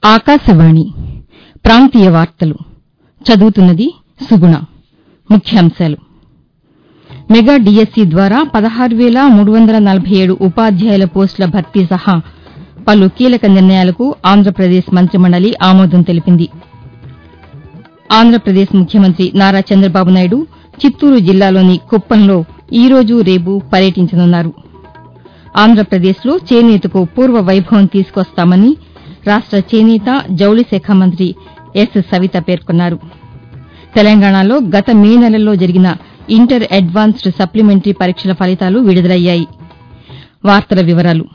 ఆకాశవాణి ప్రాంతీయ వార్తలు చదువుతున్నది సుగుణ ముఖ్యాంశాలు మెగా డీఎస్సీ ద్వారా పదహారు వేల మూడు వందల నలభై ఏడు ఉపాధ్యాయుల పోస్టుల భర్తీ సహా పలు కీలక నిర్ణయాలకు ఆంధ్రప్రదేశ్ మంత్రిమండలి ఆమోదం తెలిపింది ఆంధ్రప్రదేశ్ ముఖ్యమంత్రి నారా చంద్రబాబు నాయుడు చిత్తూరు జిల్లాలోని కుప్పంలో ఈ రోజు రేపు పర్యటించనున్నారు ఆంధ్రప్రదేశ్లో చేనేతకు పూర్వ వైభవం తీసుకొస్తామని రాష్ట చేనేత జౌళి శాఖ మంత్రి ఎస్ సవిత పేర్కొన్నారు తెలంగాణలో గత మే నెలలో జరిగిన ఇంటర్ అడ్వాన్స్డ్ సప్లిమెంటరీ పరీక్షల ఫలితాలు విడుదలయ్యాయి వార్తల వివరాలు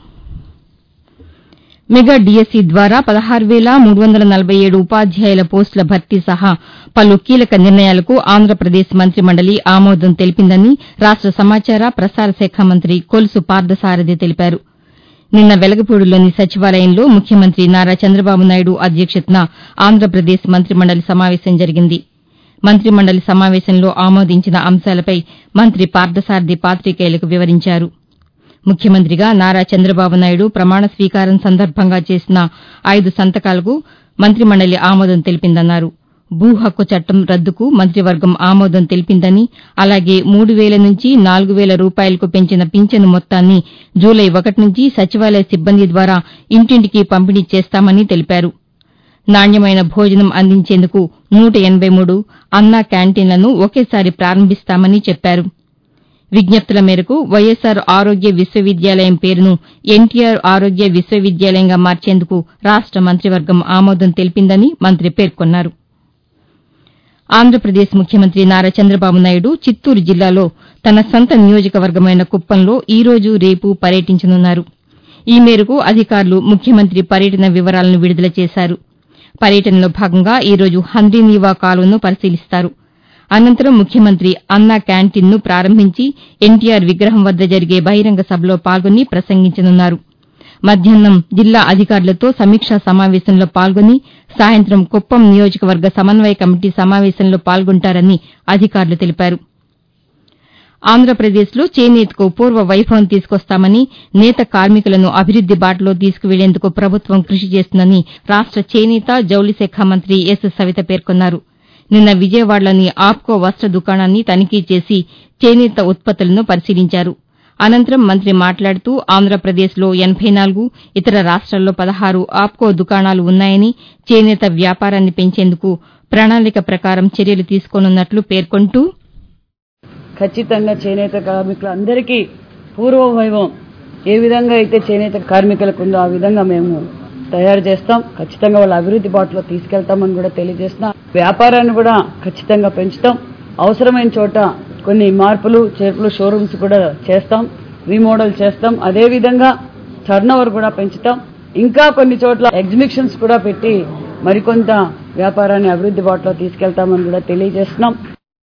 మెగా డీఎస్సీ ద్వారా పదహారు వేల మూడు వందల నలభై ఏడు ఉపాధ్యాయుల పోస్టుల భర్తీ సహా పలు కీలక నిర్ణయాలకు ఆంధ్రప్రదేశ్ మంత్రిమండలి ఆమోదం తెలిపిందని రాష్ట సమాచార ప్రసార శాఖ మంత్రి కొలుసు పార్దసారథి తెలిపారు నిన్న వెలగపూడిలోని సచివాలయంలో ముఖ్యమంత్రి నారా చంద్రబాబు నాయుడు అధ్యక్షతన ఆంధ్రప్రదేశ్ మంత్రిమండలి సమావేశం జరిగింది మంత్రిమండలి సమావేశంలో ఆమోదించిన అంశాలపై మంత్రి పార్దసారథి పాతికేయులకు వివరించారు ముఖ్యమంత్రిగా నారా చంద్రబాబు నాయుడు ప్రమాణ స్వీకారం సందర్భంగా చేసిన ఐదు సంతకాలకు మంత్రిమండలి ఆమోదం తెలిపిందన్నారు భూ హక్కు చట్టం రద్దుకు మంత్రివర్గం ఆమోదం తెలిపిందని అలాగే మూడు వేల నుంచి నాలుగు వేల రూపాయలకు పెంచిన పింఛను మొత్తాన్ని జూలై ఒకటి నుంచి సచివాలయ సిబ్బంది ద్వారా ఇంటింటికి పంపిణీ చేస్తామని తెలిపారు నాణ్యమైన భోజనం అందించేందుకు నూట ఎనబై మూడు అన్నా క్యాంటీన్లను ఒకేసారి ప్రారంభిస్తామని చెప్పారు విజ్ఞప్తుల మేరకు వైఎస్సార్ ఆరోగ్య విశ్వవిద్యాలయం పేరును ఎన్టీఆర్ ఆరోగ్య విశ్వవిద్యాలయంగా మార్చేందుకు రాష్ట మంత్రివర్గం ఆమోదం తెలిపిందని మంత్రి పేర్కొన్నారు ఆంధ్రప్రదేశ్ ముఖ్యమంత్రి నారా చంద్రబాబు నాయుడు చిత్తూరు జిల్లాలో తన సొంత నియోజకవర్గమైన కుప్పంలో ఈ రోజు రేపు పర్యటించనున్నారు ఈ మేరకు అధికారులు ముఖ్యమంత్రి పర్యటన వివరాలను విడుదల చేశారు పర్యటనలో భాగంగా ఈ రోజు హంద్రీనీవా కాలువను పరిశీలిస్తారు అనంతరం ముఖ్యమంత్రి అన్నా క్యాంటీన్ను ప్రారంభించి ఎన్టీఆర్ విగ్రహం వద్ద జరిగే బహిరంగ సభలో పాల్గొని ప్రసంగించనున్నారు మధ్యాహ్నం జిల్లా అధికారులతో సమీక్షా సమావేశంలో పాల్గొని సాయంత్రం కుప్పం నియోజకవర్గ సమన్వయ కమిటీ సమావేశంలో పాల్గొంటారని అధికారులు తెలిపారు ఆంధ్రప్రదేశ్లో చేనేతకు పూర్వ వైభవం తీసుకొస్తామని నేత కార్మికులను అభివృద్ది బాటలో తీసుకువెళ్లేందుకు ప్రభుత్వం కృషి చేస్తుందని రాష్ట చేనేత జౌళి శాఖ మంత్రి ఎస్ సవిత పేర్కొన్నారు నిన్న విజయవాడలోని ఆప్కో వస్త్ర దుకాణాన్ని తనిఖీ చేసి చేనేత ఉత్పత్తులను పరిశీలించారు అనంతరం మంత్రి మాట్లాడుతూ ఆంధ్రప్రదేశ్లో ఎనబై నాలుగు ఇతర రాష్ట్రాల్లో పదహారు ఆప్కో దుకాణాలు ఉన్నాయని చేనేత వ్యాపారాన్ని పెంచేందుకు ప్రణాళిక ప్రకారం చర్యలు తీసుకోనున్నట్లు పేర్కొంటూ ఖచ్చితంగా చేనేత కార్మికులందరికీ పూర్వ వైభవం ఏ విధంగా అయితే చేనేత కార్మికులకు ఉందో ఆ విధంగా మేము తయారు చేస్తాం ఖచ్చితంగా వాళ్ళ అభివృద్ధి బాటలో తీసుకెళ్తామని కూడా తెలియజేస్తున్నాం వ్యాపారాన్ని కూడా ఖచ్చితంగా పెంచుతాం అవసరమైన చోట కొన్ని మార్పులు చేర్పులు షోరూమ్స్ కూడా చేస్తాం రీమోడల్ చేస్తాం అదే విధంగా టర్న్ ఓవర్ కూడా పెంచుతాం ఇంకా కొన్ని చోట్ల ఎగ్జిబిషన్స్ కూడా పెట్టి మరికొంత వ్యాపారాన్ని అభివృద్ధి బాటలో తీసుకెళ్తామని కూడా తెలియజేస్తున్నాం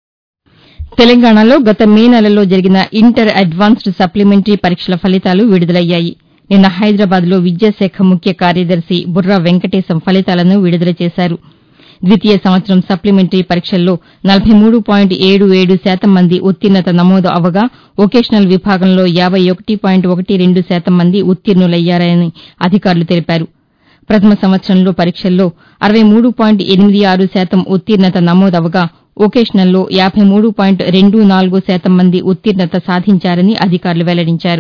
తెలంగాణలో గత మే నెలలో జరిగిన ఇంటర్ అడ్వాన్స్డ్ సప్లిమెంటరీ పరీక్షల ఫలితాలు విడుదలయ్యాయి నిన్న హైదరాబాద్లో విద్యాశాఖ ముఖ్య కార్యదర్శి బుర్రా వెంకటేశం ఫలితాలను విడుదల చేశారు ద్వితీయ సంవత్సరం సప్లిమెంటరీ పరీక్షల్లో నలభై మూడు పాయింట్ ఏడు ఏడు శాతం మంది ఉత్తీర్ణత నమోదు అవగా వొకేషనల్ విభాగంలో యాబై ఒకటి పాయింట్ ఒకటి రెండు శాతం మంది ఉత్తీర్ణులయ్యారని అధికారులు తెలిపారు ప్రథమ సంవత్సరంలో పరీక్షల్లో అరవై మూడు పాయింట్ ఎనిమిది ఆరు శాతం ఉత్తీర్ణత నమోదవగా వొకేషనల్లో యాబై మూడు పాయింట్ రెండు నాలుగు శాతం మంది ఉత్తీర్ణత సాధించారని అధికారులు వెల్లడించారు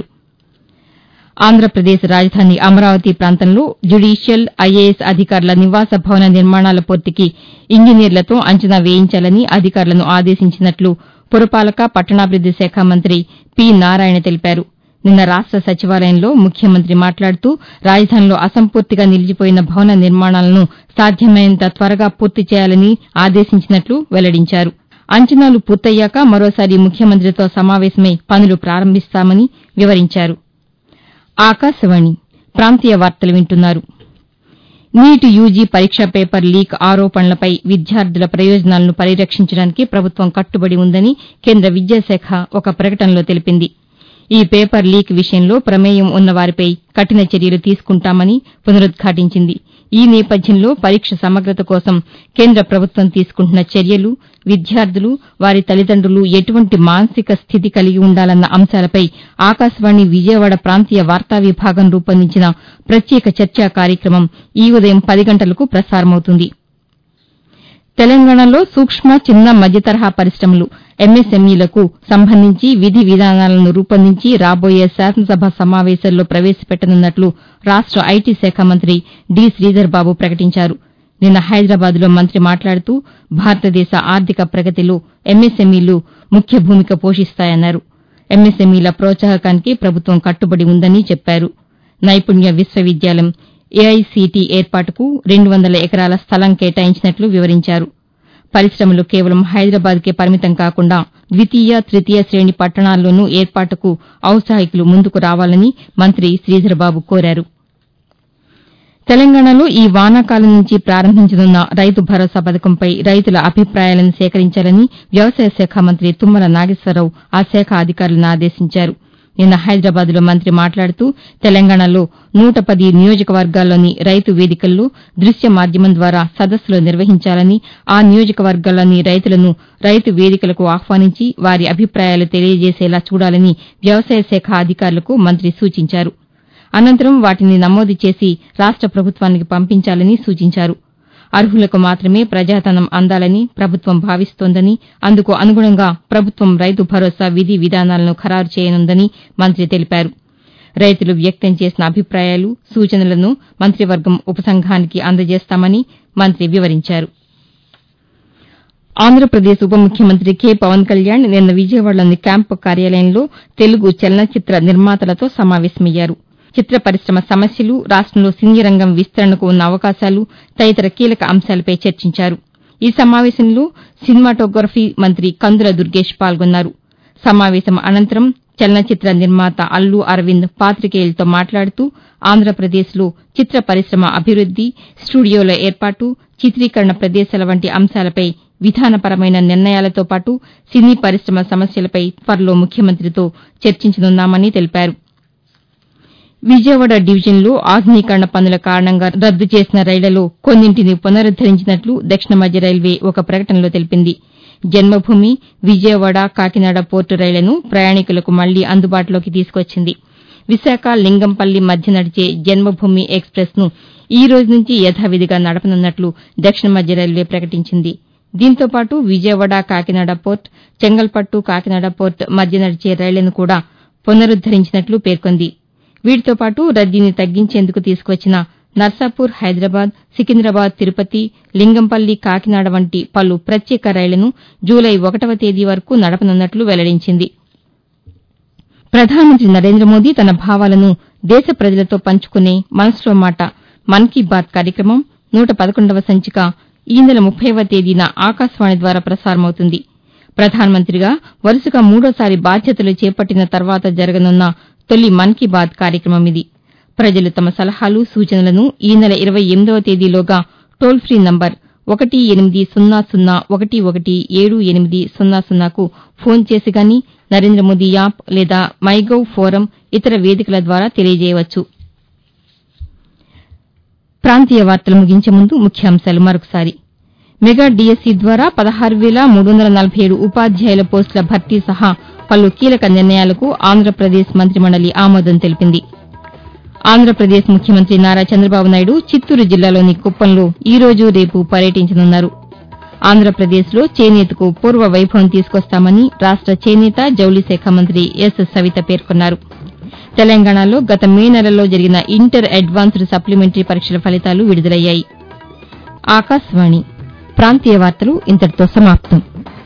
ఆంధ్రప్రదేశ్ రాజధాని అమరావతి ప్రాంతంలో జ్యుడీషియల్ ఐఏఎస్ అధికారుల నివాస భవన నిర్మాణాల పూర్తికి ఇంజనీర్లతో అంచనా వేయించాలని అధికారులను ఆదేశించినట్లు పురపాలక పట్టణాభివృద్ది శాఖ మంత్రి పి నారాయణ తెలిపారు నిన్న రాష్ట సచివాలయంలో ముఖ్యమంత్రి మాట్లాడుతూ రాజధానిలో అసంపూర్తిగా నిలిచిపోయిన భవన నిర్మాణాలను సాధ్యమైనంత త్వరగా పూర్తి చేయాలని ఆదేశించినట్లు వెల్లడించారు అంచనాలు పూర్తయ్యాక మరోసారి ముఖ్యమంత్రితో సమావేశమై పనులు ప్రారంభిస్తామని వివరించారు ఆకాశవాణి ప్రాంతీయ వార్తలు వింటున్నారు నీట్ యూజీ పరీక్ష పేపర్ లీక్ ఆరోపణలపై విద్యార్థుల ప్రయోజనాలను పరిరక్షించడానికి ప్రభుత్వం కట్టుబడి ఉందని కేంద్ర విద్యాశాఖ ఒక ప్రకటనలో తెలిపింది ఈ పేపర్ లీక్ విషయంలో ప్రమేయం ఉన్న వారిపై కఠిన చర్యలు తీసుకుంటామని పునరుద్ఘాటించింది ఈ నేపథ్యంలో పరీక్ష సమగ్రత కోసం కేంద్ర ప్రభుత్వం తీసుకుంటున్న చర్యలు విద్యార్థులు వారి తల్లిదండ్రులు ఎటువంటి మానసిక స్థితి కలిగి ఉండాలన్న అంశాలపై ఆకాశవాణి విజయవాడ ప్రాంతీయ వార్తా విభాగం రూపొందించిన ప్రత్యేక చర్చా కార్యక్రమం ఈ ఉదయం పది గంటలకు ప్రసారమవుతుంది తెలంగాణలో సూక్ష్మ చిన్న మధ్యతరహా పరిశ్రమలు ఎంఎస్ఎంఈలకు సంబంధించి విధి విధానాలను రూపొందించి రాబోయే శాసనసభ సమావేశాల్లో ప్రవేశపెట్టనున్నట్లు రాష్ట ఐటీ శాఖ మంత్రి డి శ్రీధర్బాబు ప్రకటించారు నిన్న హైదరాబాద్లో మంత్రి మాట్లాడుతూ భారతదేశ ఆర్థిక ప్రగతిలో ఎంఎస్ఎంఈలు ముఖ్య భూమిక పోషిస్తాయన్నారు ఎంఎస్ఎంఈల ప్రోత్సాహకానికి ప్రభుత్వం కట్టుబడి ఉందని చెప్పారు నైపుణ్య విశ్వవిద్యాలయం ఏఐసీటీ ఏర్పాటుకు రెండు వందల ఎకరాల స్థలం కేటాయించినట్లు వివరించారు పరిశ్రమలు కేవలం హైదరాబాద్కే పరిమితం కాకుండా ద్వితీయ తృతీయ శ్రేణి పట్టణాల్లోనూ ఏర్పాటుకు ఔత్సాహికులు ముందుకు రావాలని మంత్రి శ్రీధర్బాబు కోరారు తెలంగాణలో ఈ వానాకాలం నుంచి ప్రారంభించనున్న రైతు భరోసా పథకంపై రైతుల అభిప్రాయాలను సేకరించాలని వ్యవసాయ శాఖ మంత్రి తుమ్మల నాగేశ్వరరావు ఆ శాఖ అధికారులను ఆదేశించారు నిన్న హైదరాబాద్లో మంత్రి మాట్లాడుతూ తెలంగాణలో నూట పది నియోజకవర్గాల్లోని రైతు వేదికల్లో దృశ్య మాధ్యమం ద్వారా సదస్సులు నిర్వహించాలని ఆ నియోజకవర్గాల్లోని రైతులను రైతు వేదికలకు ఆహ్వానించి వారి అభిప్రాయాలు తెలియజేసేలా చూడాలని వ్యవసాయ శాఖ అధికారులకు మంత్రి సూచించారు అనంతరం వాటిని నమోదు చేసి రాష్ట ప్రభుత్వానికి పంపించాలని సూచించారు అర్హులకు మాత్రమే ప్రజాధనం అందాలని ప్రభుత్వం భావిస్తోందని అందుకు అనుగుణంగా ప్రభుత్వం రైతు భరోసా విధి విధానాలను ఖరారు చేయనుందని మంత్రి తెలిపారు రైతులు వ్యక్తం చేసిన అభిప్రాయాలు సూచనలను మంత్రివర్గం ఉపసంఘానికి అందజేస్తామని మంత్రి వివరించారు ఆంధ్రప్రదేశ్ ఉప ముఖ్యమంత్రి కె పవన్ కళ్యాణ్ నిన్న విజయవాడలోని క్యాంపు కార్యాలయంలో తెలుగు చలనచిత్ర నిర్మాతలతో సమావేశమయ్యారు చిత్ర పరిశ్రమ సమస్యలు రాష్టంలో సినీ రంగం విస్తరణకు ఉన్న అవకాశాలు తదితర కీలక అంశాలపై చర్చించారు ఈ సమావేశంలో సినిమాటోగ్రఫీ మంత్రి కందుల దుర్గేష్ పాల్గొన్నారు సమావేశం అనంతరం చలనచిత్ర నిర్మాత అల్లు అరవింద్ పాతికేయులతో మాట్లాడుతూ ఆంధ్రప్రదేశ్లో చిత్ర పరిశ్రమ అభివృద్ది స్టూడియోల ఏర్పాటు చిత్రీకరణ ప్రదేశాల వంటి అంశాలపై విధానపరమైన నిర్ణయాలతో పాటు సినీ పరిశ్రమ సమస్యలపై త్వరలో ముఖ్యమంత్రితో చర్చించనున్నామని తెలిపారు విజయవాడ డివిజన్లో ఆధునీకరణ పనుల కారణంగా రద్దు చేసిన రైళ్లలో కొన్నింటిని పునరుద్దరించినట్లు దక్షిణ మధ్య రైల్వే ఒక ప్రకటనలో తెలిపింది జన్మభూమి విజయవాడ కాకినాడ పోర్టు రైళ్లను ప్రయాణికులకు మళ్లీ అందుబాటులోకి తీసుకొచ్చింది విశాఖ లింగంపల్లి మధ్య నడిచే జన్మభూమి ఎక్స్ప్రెస్ ను ఈ రోజు నుంచి యథావిధిగా నడపనున్నట్లు దక్షిణ మధ్య రైల్వే ప్రకటించింది దీంతో పాటు విజయవాడ కాకినాడ పోర్ట్ చెంగల్పట్టు కాకినాడ పోర్ట్ మధ్య నడిచే రైళ్లను కూడా పునరుద్దరించినట్లు పేర్కొంది వీటితో పాటు రద్దీని తగ్గించేందుకు తీసుకువచ్చిన నర్సాపూర్ హైదరాబాద్ సికింద్రాబాద్ తిరుపతి లింగంపల్లి కాకినాడ వంటి పలు ప్రత్యేక రైళ్లను జూలై ఒకటవ తేదీ వరకు నడపనున్నట్లు వెల్లడించింది ప్రధానమంత్రి నరేంద్ర మోదీ తన భావాలను దేశ ప్రజలతో పంచుకునే మనసులో మాట మన్ కీ బాత్ కార్యక్రమం నూట పదకొండవ సంచిక ఈ నెల ముప్పైవ తేదీన ఆకాశవాణి ద్వారా ప్రసారమవుతుంది ప్రధానమంత్రిగా వరుసగా మూడోసారి బాధ్యతలు చేపట్టిన తర్వాత జరగనున్న తొలి మన్ కీ బాత్ కార్యక్రమం ఇది ప్రజలు తమ సలహాలు సూచనలను ఈ నెల ఇరవై ఎనిమిదవ తేదీలోగా టోల్ ఫ్రీ నంబర్ ఒకటి ఎనిమిది సున్నా సున్నా ఒకటి ఒకటి ఏడు ఎనిమిది సున్నా సున్నాకు ఫోన్ చేసి గాని నరేంద్ర మోదీ యాప్ లేదా మైగవ్ ఫోరం ఇతర వేదికల ద్వారా తెలియజేయవచ్చు ప్రాంతీయ వార్తలు ముగించే ముందు ముఖ్యాంశాలు మరొకసారి మెగా డీఎస్సీ ద్వారా పదహారు వేల మూడు వందల నలభై ఏడు ఉపాధ్యాయుల పోస్టుల భర్తీ సహా పలు కీలక నిర్ణయాలకు ఆంధ్రప్రదేశ్ మంత్రిమండలి ఆమోదం తెలిపింది ఆంధ్రప్రదేశ్ ముఖ్యమంత్రి నారా చంద్రబాబు నాయుడు చిత్తూరు జిల్లాలోని కుప్పంలో ఈ రోజు రేపు పర్యటించనున్నారు ఆంధ్రప్రదేశ్లో చేనేతకు పూర్వ వైభవం తీసుకొస్తామని రాష్ట చేనేత జౌళి శాఖ మంత్రి ఎస్ సవిత పేర్కొన్నారు తెలంగాణలో గత మే నెలలో జరిగిన ఇంటర్ అడ్వాన్స్డ్ సప్లిమెంటరీ పరీక్షల ఫలితాలు విడుదలయ్యాయి ఆకాశవాణి ప్రాంతీయ వార్తలు ఇంతటితో సమాప్తం